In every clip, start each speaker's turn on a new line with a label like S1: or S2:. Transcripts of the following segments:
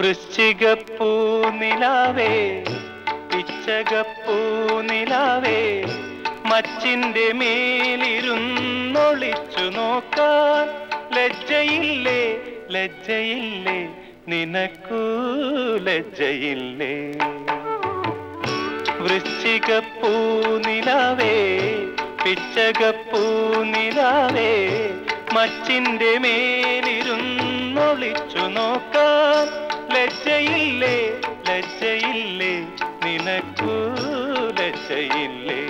S1: വൃശ്ചികപ്പൂ നിലാവേ പിച്ചകപ്പൂ നിലാവേ മച്ചിന്റെ മേലിരുന്നൊളിച്ചു നോക്കാൻ ലജ്ജയില്ലേ ലജ്ജയില്ലേ നിനക്കൂ ലജ്ജയില്ലേ വൃശ്ചികപ്പൂ നിലാവേ പിച്ചകപ്പൂ നിലാവേ മച്ചിന്റെ മേലിരുന്നൊളിച്ചു നോക്കാൻ ലജ്ജയില്ലേ ലജ്ജയില്ലേ നിനക്കൂ ലജ്ജയില്ലേ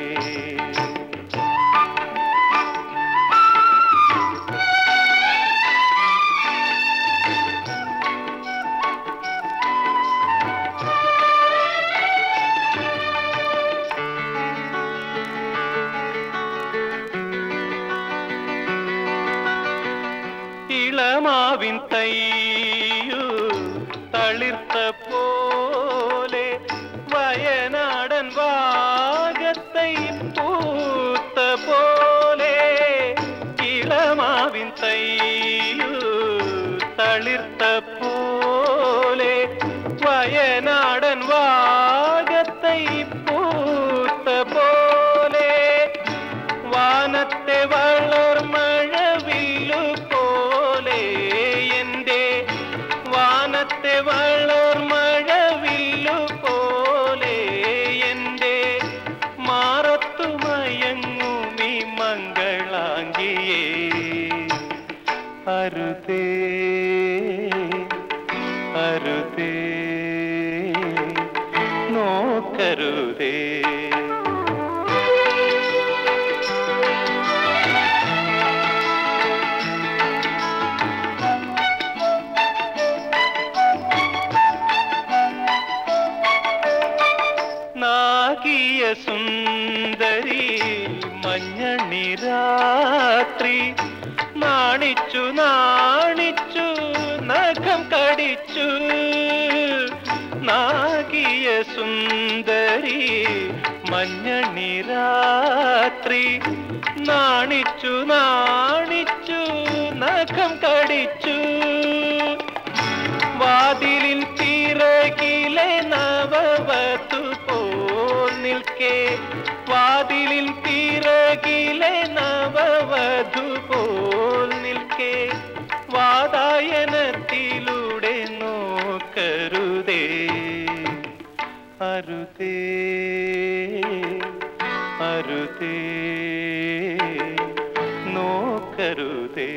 S1: ഇളമാവിൻ തയ്യു തളിർത്ത പോലെ വയനാടൻ വാഗത്തൈ പൂത്ത പോലെ ഇളമാവിൻ തയ്യു തളിർത്ത പോലെ വയനാടൻ വാഗത്തൈ പൂത്ത പോലെ വാനത്തെ വളർമഴവില്ലു പോലെ എൻ്റെ വാനത്തെ വളർമഴവില്ലു പോലെ എൻ്റെ മാറത്തു മയങ്ങുമി മംഗളാംഗിയേ അരുതേ അരുതേ നോക്കരുതേ നാഗിയ സുന്ദരി മഞ്ഞണി രാത്രി നാണിച്ചു നാണിച്ചു നഖം കടിച്ചു നാഗിയ സുന്ദരി മഞ്ഞണി രാത്രി നാണിച്ചു നാണിച്ചു നഖം കടിച്ചു വാതിലിൻ പിറകിലെ നവവധു പോൽ നിൽക്കെ വാതിലിൻ പിറകിലെ നവവധു പോൽ നിൽക്കെ വാതായനത്തിലൂടെ നോക്കരുതേ അരുതേ അരുതേ നോക്കരുതേ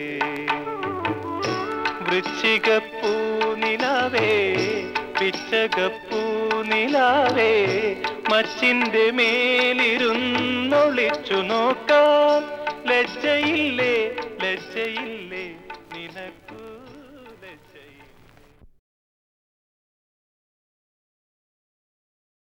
S1: വൃശ്ചികപ്പൂ നിലാവേ പിച്ചകപ്പൂ നിലാവേ മച്ചിന്റെ മേലിരുന്നൊളിച്ചു നോക്കാൻ ലജ്ജയില്ലേ ലജ്ജയില്ലേ നിനക്കൂ